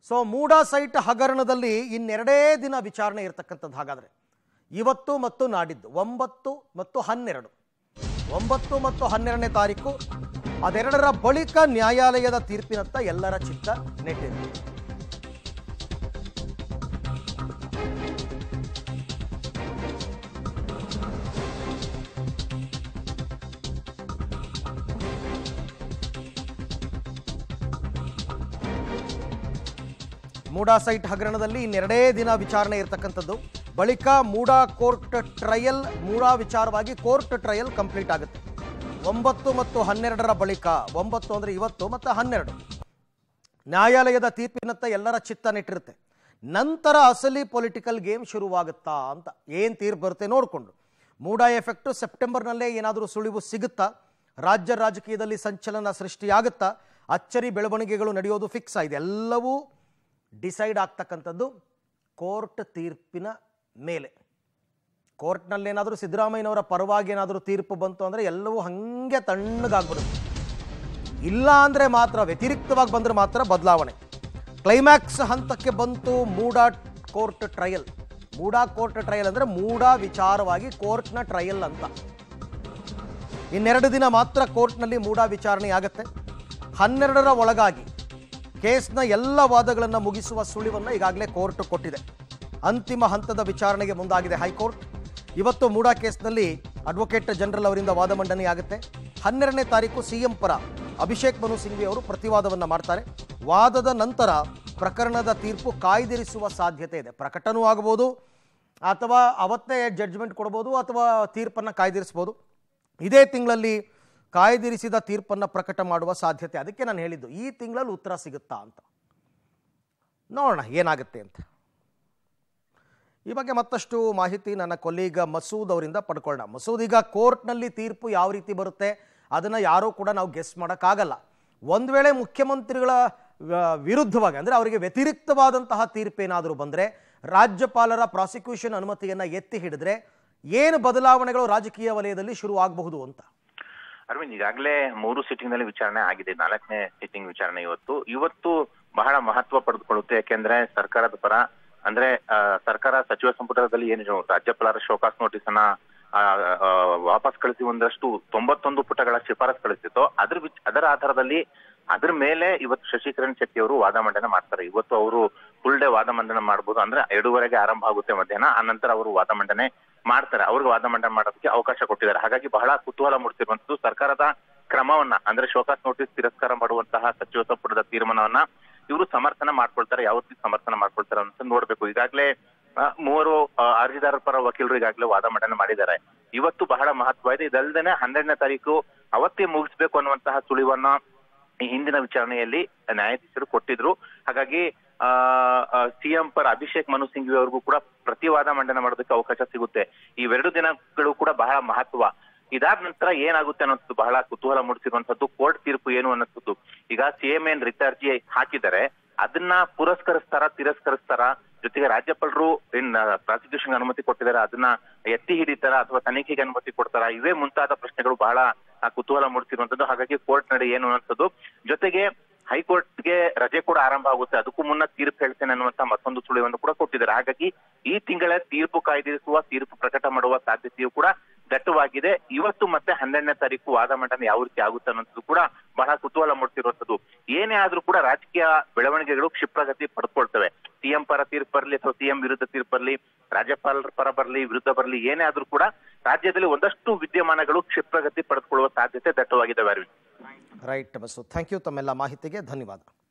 so MUDA site ಹಗರಣದಲ್ಲಿ ಇನ್ನೆರಡೇ ದಿನ ವಿಚಾರಣೆ ಇರತಕ್ಕಂಥದ್ದು ಹಾಗಾದರೆ ಇವತ್ತು ಮತ್ತು ನಾಡಿದ್ದು ಒಂಬತ್ತು ಮತ್ತು ಹನ್ನೆರಡು ಒಂಬತ್ತು ಮತ್ತು ಹನ್ನೆರಡನೇ ತಾರೀಕು ಅದೆರಡರ ಬಳಿಕ ನ್ಯಾಯಾಲಯದ ತೀರ್ಪಿನತ್ತ ಎಲ್ಲರ ಚಿತ್ತ ನೆಟ್ಟಿದೆ ಮೂಡಾ ಸೈಟ್ ಹಗರಣದಲ್ಲಿ ಇನ್ನೆರಡೇ ದಿನ ವಿಚಾರಣೆ ಇರತಕ್ಕಂಥದ್ದು ಬಳಿಕ ಮೂಡಾ ಕೋರ್ಟ್ ಟ್ರಯಲ್ ಮೂಡಾ ವಿಚಾರವಾಗಿ ಕೋರ್ಟ್ ಟ್ರಯಲ್ ಕಂಪ್ಲೀಟ್ ಆಗುತ್ತೆ ಒಂಬತ್ತು ಮತ್ತು ಹನ್ನೆರಡರ ಬಳಿಕ ಒಂಬತ್ತು ಅಂದರೆ ಇವತ್ತು ಮತ್ತು ಹನ್ನೆರಡು ನ್ಯಾಯಾಲಯದ ತೀರ್ಪಿನತ್ತ ಎಲ್ಲರ ಚಿತ್ತ ನೆಟ್ಟಿರುತ್ತೆ ನಂತರ ಅಸಲಿ ಪೊಲಿಟಿಕಲ್ ಗೇಮ್ ಶುರುವಾಗುತ್ತಾ ಅಂತ ಏನು ತೀರ್ಪು ಬರುತ್ತೆ ನೋಡಿಕೊಂಡು ಮೂಡಾ ಎಫೆಕ್ಟು ಸೆಪ್ಟೆಂಬರ್ನಲ್ಲೇ ಏನಾದರೂ ಸುಳಿವು ಸಿಗುತ್ತಾ ರಾಜ್ಯ ರಾಜಕೀಯದಲ್ಲಿ ಸಂಚಲನ ಸೃಷ್ಟಿಯಾಗುತ್ತಾ ಅಚ್ಚರಿ ಬೆಳವಣಿಗೆಗಳು ನಡೆಯೋದು ಫಿಕ್ಸ್ ಆಗಿದೆ ಎಲ್ಲವೂ ಡಿಸೈಡ್ ಆಗ್ತಕ್ಕಂಥದ್ದು ಕೋರ್ಟ್ ತೀರ್ಪಿನ ಮೇಲೆ ಕೋರ್ಟ್ನಲ್ಲೇನಾದರೂ ಸಿದ್ದರಾಮಯ್ಯನವರ ಪರವಾಗಿ ಏನಾದರೂ ತೀರ್ಪು ಬಂತು ಅಂದರೆ ಎಲ್ಲವೂ ಹಾಗೆ ತಣ್ಣಗಾಗ್ಬಿಡುತ್ತೆ ಇಲ್ಲ ಅಂದರೆ ಮಾತ್ರ ವ್ಯತಿರಿಕ್ತವಾಗಿ ಬಂದರೆ ಮಾತ್ರ ಬದಲಾವಣೆ ಕ್ಲೈಮ್ಯಾಕ್ಸ್ ಹಂತಕ್ಕೆ ಬಂತು MUDA court trial MUDA court trial ಅಂದರೆ ಮೂಡಾ ವಿಚಾರವಾಗಿ ಕೋರ್ಟ್ನ ಟ್ರಯಲ್ ಅಂತ ಇನ್ನೆರಡು ದಿನ ಮಾತ್ರ ಕೋರ್ಟ್ನಲ್ಲಿ ಮೂಡಾ ವಿಚಾರಣೆ ಆಗತ್ತೆ ಹನ್ನೆರಡರ ಒಳಗಾಗಿ ಕೇಸ್ನ ಎಲ್ಲ ವಾದಗಳನ್ನು ಮುಗಿಸುವ ಸುಳಿವನ್ನು ಈಗಾಗಲೇ ಕೋರ್ಟ್ ಕೊಟ್ಟಿದೆ ಅಂತಿಮ ಹಂತದ ವಿಚಾರಣೆಗೆ ಮುಂದಾಗಿದೆ ಹೈಕೋರ್ಟ್ ಇವತ್ತು ಮೂಡಾ ಕೇಸ್ನಲ್ಲಿ ಅಡ್ವೊಕೇಟ್ ಜನರಲ್ ಅವರಿಂದ ವಾದ ಮಂಡನೆಯಾಗುತ್ತೆ ಹನ್ನೆರಡನೇ ತಾರೀಕು ಸಿಎಂ ಪರ ಅಭಿಷೇಕ್ ಮನು ಸಿಂಘ್ವಿ ಅವರು ಪ್ರತಿವಾದವನ್ನು ಮಾಡ್ತಾರೆ ವಾದದ ನಂತರ ಪ್ರಕರಣದ ತೀರ್ಪು ಕಾಯ್ದಿರಿಸುವ ಸಾಧ್ಯತೆ ಇದೆ ಪ್ರಕಟನೂ ಆಗಬಹುದು ಅಥವಾ ಅವತ್ತೇ ಜಡ್ಜ್ಮೆಂಟ್ ಕೊಡ್ಬೋದು ಅಥವಾ ತೀರ್ಪನ್ನು ಕಾಯ್ದಿರಿಸ್ಬೋದು ಇದೇ ತಿಂಗಳಲ್ಲಿ ಕಾಯ್ದಿರಿಸಿದ ತೀರ್ಪನ್ನು ಪ್ರಕಟ ಮಾಡುವ ಸಾಧ್ಯತೆ ಅದಕ್ಕೆ ನಾನು ಹೇಳಿದ್ದು ಈ ತಿಂಗಳಲ್ಲಿ ಉತ್ತರ ಸಿಗುತ್ತಾ ಅಂತ ನೋಡೋಣ ಏನಾಗುತ್ತೆ ಅಂತ ಈ ಬಗ್ಗೆ ಮತ್ತಷ್ಟು ಮಾಹಿತಿ ನನ್ನ ಕೊಲೀಗ ಮಸೂದ್ ಅವರಿಂದ ಪಡ್ಕೊಳ್ಳೋಣ ಮಸೂದ್ ಈಗ ಕೋರ್ಟ್ನಲ್ಲಿ ತೀರ್ಪು ಯಾವ ರೀತಿ ಬರುತ್ತೆ ಅದನ್ನು ಯಾರೂ ಕೂಡ ನಾವು ಗೆಸ್ ಮಾಡೋಕ್ಕಾಗಲ್ಲ ಒಂದು ವೇಳೆ ಮುಖ್ಯಮಂತ್ರಿಗಳ ಆ, ವಿರುದ್ಧವಾಗಿ ಅಂದರೆ ಅವರಿಗೆ ವ್ಯತಿರಿಕ್ತವಾದಂತಹ ತೀರ್ಪೇನಾದರೂ ಬಂದರೆ ರಾಜ್ಯಪಾಲರ ಪ್ರಾಸಿಕ್ಯೂಷನ್ ಅನುಮತಿಯನ್ನು ಎತ್ತಿ ಹಿಡಿದ್ರೆ ಏನು ಬದಲಾವಣೆಗಳು ರಾಜಕೀಯ ವಲಯದಲ್ಲಿ ಶುರು ಆಗಬಹುದು ಅಂತ ಅರವಿಂದ್ ಈಗಾಗಲೇ ಮೂರು ಸಿಟ್ಟಿಂಗ್ ನಲ್ಲಿ ವಿಚಾರಣೆ ಆಗಿದೆ ನಾಲ್ಕನೇ ಸಿಟ್ಟಿಂಗ್ ವಿಚಾರಣೆ ಇವತ್ತು ಇವತ್ತು ಬಹಳ ಮಹತ್ವ ಪಡೆದುಕೊಳ್ಳುತ್ತೆ ಯಾಕೆಂದ್ರೆ ಸರ್ಕಾರದ ಪರ ಅಂದ್ರೆ ಆ, ಸರ್ಕಾರ ಸಚಿವ ಸಂಪುಟದಲ್ಲಿ ಏನು ರಾಜ್ಯಪಾಲರ ಶೋಕಾಸ್ ನೋಟಿಸ್ ಅನ್ನ ಆ, ಆ, ವಾಪಸ್ ಕಳಿಸಿ ಒಂದಷ್ಟು ತೊಂಬತ್ತೊಂದು ಪುಟಗಳ ಶಿಫಾರಸ್ ಕಳಿಸಿತ್ತು ಅದ್ರ ವಿಚ್- ಅದರ ಆಧಾರದಲ್ಲಿ ಅದ್ರ ಮೇಲೆ ಇವತ್ತು ಶಶಿಕರಣ್ ಶೆಟ್ಟಿ ಅವರು ವಾದ ಮಂಡನೆ ಮಾಡ್ತಾರೆ ಇವತ್ತು ಅವರು ಫುಲ್ ಡೇ ವಾದ ಮಂಡನೆ ಮಾಡ್ಬೋದು ಅಂದ್ರೆ ಎರಡೂವರೆಗೆ ಆರಂಭ ಆಗುತ್ತೆ ಮಧ್ಯಾಹ್ನ ಆ ನಂತರ ಅವರು ವಾದ ಮಂಡನೆ ಮಾಡ್ತಾರೆ ಅವ್ರಿಗೆ ವಾದ ಮಂಡನೆ ಮಾಡೋದಕ್ಕೆ ಅವಕಾಶ ಕೊಟ್ಟಿದ್ದಾರೆ ಹಾಗಾಗಿ ಬಹಳ ಕುತೂಹಲ ಮೂಡಿಸಿರುವಂತದ್ದು ಸರ್ಕಾರದ ಕ್ರಮವನ್ನ ಅಂದ್ರೆ ಶೋಕಾಸ್ ನೋಟಿಸ್ ತಿರಸ್ಕಾರ ಮಾಡುವಂತಹ ಸಚಿವ ಸಂಪುಟದ ತೀರ್ಮಾನವನ್ನ ಇವರು ಸಮರ್ಥನ ಮಾಡ್ಕೊಳ್ತಾರೆ ಯಾವ ರೀತಿ ಸಮರ್ಥನ ಮಾಡ್ಕೊಳ್ತಾರೆ ಅಂತ ನೋಡ್ಬೇಕು ಈಗಾಗಲೇ ಆ, ಮೂವರು ಆ, ಅರ್ಜಿದಾರರ ಪರ ವಕೀಲರು ಈಗಾಗಲೇ ವಾದ ಮಂಡನೆ ಮಾಡಿದ್ದಾರೆ ಇವತ್ತು ಬಹಳ ಮಹತ್ವ ಇದೆ ಇದಲ್ದೇನೆ ಹನ್ನೆರಡನೇ ತಾರೀಕು ಅವತ್ತೇ ಮುಗಿಸ್ಬೇಕು ಅನ್ನುವಂತಹ ಸುಳಿವನ್ನ ಈ ಹಿಂದಿನ ವಿಚಾರಣೆಯಲ್ಲಿ ನ್ಯಾಯಾಧೀಶರು ಕೊಟ್ಟಿದ್ರು ಹಾಗಾಗಿ ಸಿಎಂ ಪರ ಅಭಿಷೇಕ್ ಮನು ಸಿಂಘ್ವಿ ಅವ್ರಿಗೂ ಕೂಡ ಪ್ರತಿವಾದ ಮಂಡನೆ ಮಾಡೋದಕ್ಕೆ ಅವಕಾಶ ಸಿಗುತ್ತೆ ಇವೆರಡು ದಿನಗಳು ಕೂಡ ಬಹಳ ಮಹತ್ವ ಇದಾದ ನಂತರ ಏನಾಗುತ್ತೆ ಅನ್ನೋದು ಬಹಳ ಕುತೂಹಲ ಮೂಡಿಸಿರುವಂತದ್ದು ಕೋರ್ಟ್ ತೀರ್ಪು ಏನು ಅನ್ನೋದು ಈಗ ಸಿಎಂ ಏನ್ ರಿಟ್ ಅರ್ಜಿ ಹಾಕಿದ್ದಾರೆ ಅದನ್ನ ಪುರಸ್ಕರಿಸ್ತಾರ ತಿರಸ್ಕರಿಸ್ತಾರ ಜೊತೆಗೆ ರಾಜ್ಯಪಾಲರು ಏನ್ ಪ್ರಾಸಿಕ್ಯೂಷನ್ ಅನುಮತಿ ಕೊಟ್ಟಿದ್ದಾರೆ ಅದನ್ನ ಎತ್ತಿ ಹಿಡಿತಾರ ಅಥವಾ ತನಿಖೆಗೆ ಅನುಮತಿ ಕೊಡ್ತಾರ ಇವೇ ಮುಂತಾದ ಪ್ರಶ್ನೆಗಳು ಬಹಳ ಆ, ಕುತೂಹಲ ಮೂಡಿಸಿರುವಂತದ್ದು ಹಾಗಾಗಿ ಕೋರ್ಟ್ ನಡೆ ಏನು ಅನ್ನೋಂಥದ್ದು ಜೊತೆಗೆ ಹೈಕೋರ್ಟ್ಗೆ ರಜೆ ಕೂಡ ಆರಂಭ ಆಗುತ್ತೆ ಅದಕ್ಕೂ ಮುನ್ನ ತೀರ್ಪು ಹೇಳ್ತೇನೆ ಅನ್ನುವಂತ ಮತ್ತೊಂದು ಸುಳಿವನ್ನು ಕೂಡ ಕೊಟ್ಟಿದ್ದಾರೆ ಹಾಗಾಗಿ ಈ ತಿಂಗಳ ತೀರ್ಪು ಕಾಯ್ದಿರಿಸುವ ತೀರ್ಪು ಪ್ರಕಟ ಮಾಡುವ ಸಾಧ್ಯತೆಯು ಕೂಡ ದಟ್ಟವಾಗಿದೆ ಇವತ್ತು ಮತ್ತೆ ಹನ್ನೆರಡನೇ ತಾರೀಕು ವಾದ ಮಂಡನೆ ಯಾವ ರೀತಿ ಆಗುತ್ತೆ ಅನ್ನೋದು ಕೂಡ ಬಹಳ ಕುತೂಹಲ ಮೂಡಿಸಿರುವಂತದ್ದು ಏನೇ ಆದ್ರೂ ಕೂಡ ರಾಜಕೀಯ ಬೆಳವಣಿಗೆಗಳು ಕ್ಷಿಪ್ರಗತಿ ಪಡ್ಕೊಳ್ತವೆ ಸಿಎಂ ಪರ ತೀರ್ಪು ಬರಲಿ ಅಥವಾ ಸಿಎಂ ವಿರುದ್ಧ ತೀರ್ಪು ಬರಲಿ ರಾಜ್ಯಪಾಲರ ಪರ ಬರಲಿ ವಿರುದ್ಧ ಬರಲಿ ಏನೇ ಆದ್ರೂ ಕೂಡ ರಾಜ್ಯದಲ್ಲಿ ಒಂದಷ್ಟು ವಿದ್ಯಮಾನಗಳು ಕ್ಷಿಪ್ರಗತಿ ಪಡೆದುಕೊಳ್ಳುವ ಸಾಧ್ಯತೆ ದಟ್ಟವಾಗಿದ್ದಾವೆ Arvind right boss thank you ತಮ್ಮೆಲ್ಲ ಮಾಹಿತಿಗೆ ಧನ್ಯವಾದ